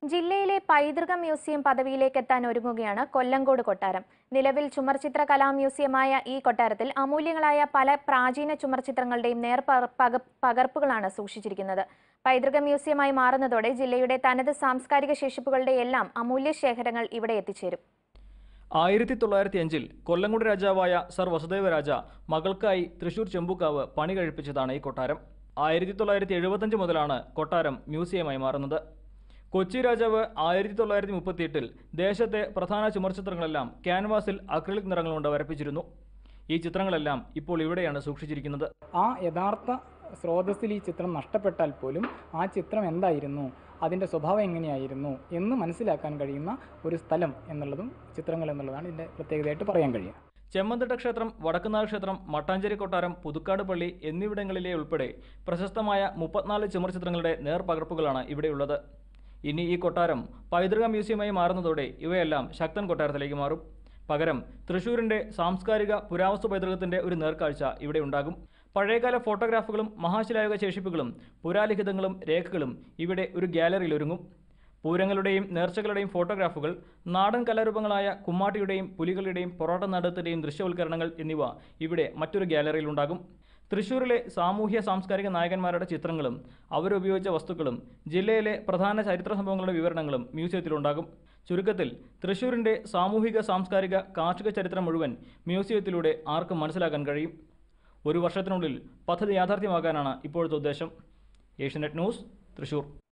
ജില്ലയിലെ പൈതൃക മ്യൂസിയം പദവിയിലേക്ക് എത്താൻ ഒരുങ്ങുകയാണ് കൊല്ലങ്കോട് കൊട്ടാരം നിലവിൽ ചുമർചിത്ര കലാ മ്യൂസിയമായ ഈ കൊട്ടാരത്തിൽ അമൂല്യങ്ങളായ പല പ്രാചീന ചുമർചിത്രങ്ങളുടെയും നേർ പക- പക- പകർപ്പുകളാണ് സൂക്ഷിച്ചിരിക്കുന്നത് പൈതൃക മ്യൂസിയമായി മാറുന്നതോടെ ജില്ലയുടെ തനത് സാംസ്കാരിക ശേഷിപ്പുകളുടെ എല്ലാം അമൂല്യ ശേഖരങ്ങൾ ഇവിടെ എത്തിച്ചേരും ആയിരത്തി തൊള്ളായിരത്തി അഞ്ചിൽ കൊല്ലങ്കോട് രാജാവായ സർ വസുദേവ രാജ മകൾക്കായി തൃശൂർ ചെമ്പൂക്കാവ് പണി കഴിപ്പിച്ചതാണ് ഈ കൊട്ടാരം ആയിരത്തി തൊള്ളായിരത്തി എഴുപത്തഞ്ച് മുതലാണ് കൊട്ടാരം മ്യൂസിയമായി മാറുന്നത് കൊച്ചി രാജാവ് ആയിരത്തി തൊള്ളായിരത്തി മുപ്പത്തിയെട്ടിൽ ദേശത്തെ പ്രധാന ചുമർചിത്രങ്ങളെല്ലാം ക്യാൻവാസിൽ അക്രിലിക് നിറങ്ങൾ കൊണ്ട് വരപ്പിച്ചിരുന്നു ഈ ചിത്രങ്ങളെല്ലാം ഇപ്പോൾ ഇവിടെയാണ് സൂക്ഷിച്ചിരിക്കുന്നത് ആ യഥാർത്ഥ സ്രോതസ്സിൽ ഈ ചിത്രം നഷ്ടപ്പെട്ടാൽ പോലും ആ ചിത്രം എന്തായിരുന്നു അതിൻ്റെ സ്വഭാവം എങ്ങനെയായിരുന്നു എന്ന് മനസ്സിലാക്കാൻ കഴിയുന്ന ഒരു സ്ഥലം എന്നുള്ളതും ചിത്രങ്ങൾ എന്നുള്ളതാണ് ഇതിൻ്റെ പ്രത്യേകതയായിട്ട് പറയാൻ കഴിയുക ചെമ്മന്തിട്ട ക്ഷേത്രം വടക്കുന്നാൾ ക്ഷേത്രം മട്ടാഞ്ചേരി കൊട്ടാരം പുതുക്കാട് പള്ളി എന്നിവിടങ്ങളിലെ ഉൾപ്പെടെ പ്രശസ്തമായ മുപ്പത്തിനാല് ചുമർചിത്രങ്ങളുടെ നേർപകർപ്പുകളാണ് ഇവിടെയുള്ളത് ഇനി ഈ കൊട്ടാരം പൈതൃക മ്യൂസിയമായി മാറുന്നതോടെ ഇവയെല്ലാം ശക്തൻ കൊട്ടാരത്തിലേക്ക് മാറും പകരം തൃശൂരിന്റെ സാംസ്കാരിക പുരാവസ്തു പൈതൃകത്തിന്റെ ഒരു നേർക്കാഴ്ച ഇവിടെ ഉണ്ടാകും പഴയകാല ഫോട്ടോഗ്രാഫുകളും മഹാശിലായുഗ ശേഷിപ്പുകളും പുരാലിഖിതങ്ങളും രേഖകളും ഇവിടെ ഒരു ഗാലറിയിൽ ഒരുങ്ങും പൂരങ്ങളുടെയും നേർച്ചകളുടെയും ഫോട്ടോഗ്രാഫുകൾ നാടൻ കലാരൂപങ്ങളായ കുമ്മാട്ടിയുടെയും പുലികളുടെയും പൊറോട്ട നാടകത്തിൻ്റെയും ദൃശ്യവൽക്കരണങ്ങൾ എന്നിവ ഇവിടെ മറ്റൊരു ഗാലറിയിൽ ഉണ്ടാകും തൃശൂരിലെ സാമൂഹ്യ സാംസ്കാരിക നായകന്മാരുടെ ചിത്രങ്ങളും അവരുപയോഗിച്ച വസ്തുക്കളും ജില്ലയിലെ പ്രധാന ചരിത്ര സംഭവങ്ങളുടെ വിവരണങ്ങളും മ്യൂസിയത്തിലുണ്ടാകും ചുരുക്കത്തിൽ തൃശൂരിൻ്റെ സാമൂഹിക സാംസ്കാരിക കാർഷിക ചരിത്രം മുഴുവൻ മ്യൂസിയത്തിലൂടെ ആർക്കും മനസ്സിലാക്കാൻ കഴിയും ഒരു വർഷത്തിനുള്ളിൽ പദ്ധതി യാഥാർത്ഥ്യമാക്കാനാണ് ഇപ്പോഴത്തെ ഉദ്ദേശം ഏഷ്യനെറ്റ് ന്യൂസ് തൃശൂർ